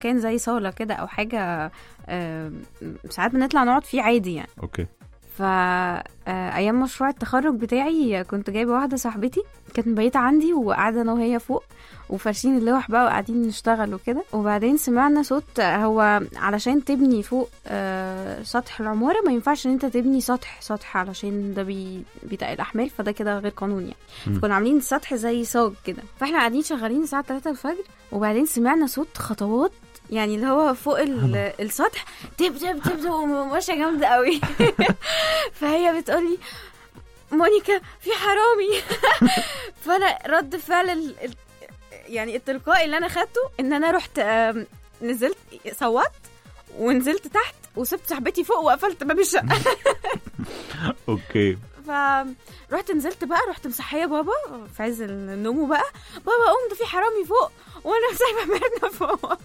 مكان زي صاله كده او حاجه آه، ساعات بنطلع نقعد فيه عادي يعني اوكي فا آه، ايام مشروع التخرج بتاعي كنت جايبه واحده صاحبتي كانت مبيته عندي وقاعده انا وهي فوق وفارشين اللوح بقى وقاعدين نشتغل وكده وبعدين سمعنا صوت هو علشان تبني فوق آه، سطح العماره ما ينفعش ان انت تبني سطح سطح علشان ده بي بيتقل احمال فده كده غير قانوني يعني مم. فكنا عاملين سطح زي صاج كده فاحنا قاعدين شغالين الساعه 3 الفجر وبعدين سمعنا صوت خطوات يعني اللي هو فوق ال- السطح تب تب تب تب وماشيه جامده قوي فهي بتقولي مونيكا في حرامي فانا رد فعل ال... ال- يعني التلقائي اللي انا خدته ان انا رحت آم، نزلت صوت ونزلت تحت وسبت صاحبتي فوق وقفلت باب الشقه اوكي فرحت نزلت بقى رحت مصحيه بابا في عز النوم بقى بابا قوم ده في حرامي فوق وانا سايبه ميرنا فوق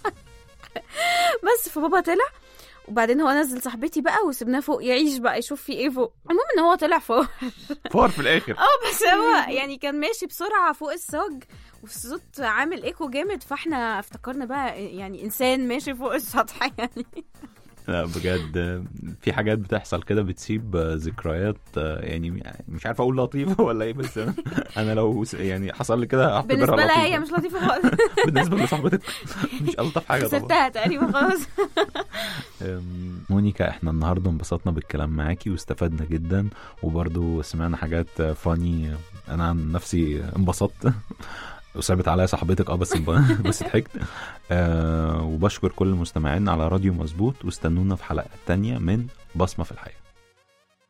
بس فبابا طلع وبعدين هو نزل صاحبتي بقى وسبناه فوق يعيش بقى يشوف في ايه فوق المهم ان هو طلع فوق فار في الاخر اه بس هو يعني كان ماشي بسرعه فوق الصاج والصوت عامل ايكو جامد فاحنا افتكرنا بقى يعني انسان ماشي فوق السطح يعني لا بجد في حاجات بتحصل كده بتسيب ذكريات يعني مش عارف اقول لطيفه ولا ايه بس انا انا لو س- يعني حصل لي كده بالنسبه هعتبرها لها هي لطيفة. مش لطيفه خالص بالنسبه لصاحبتك مش الطف حاجه طبعا خسرتها تقريبا خلاص أم، مونيكا احنا النهارده انبسطنا بالكلام معاكي واستفدنا جدا وبرضو سمعنا حاجات فاني انا عن نفسي انبسطت وثابت عليا صاحبتك اه بس بس ضحكت آه وبشكر كل المستمعين على راديو مظبوط واستنونا في حلقة تانية من بصمة في الحياة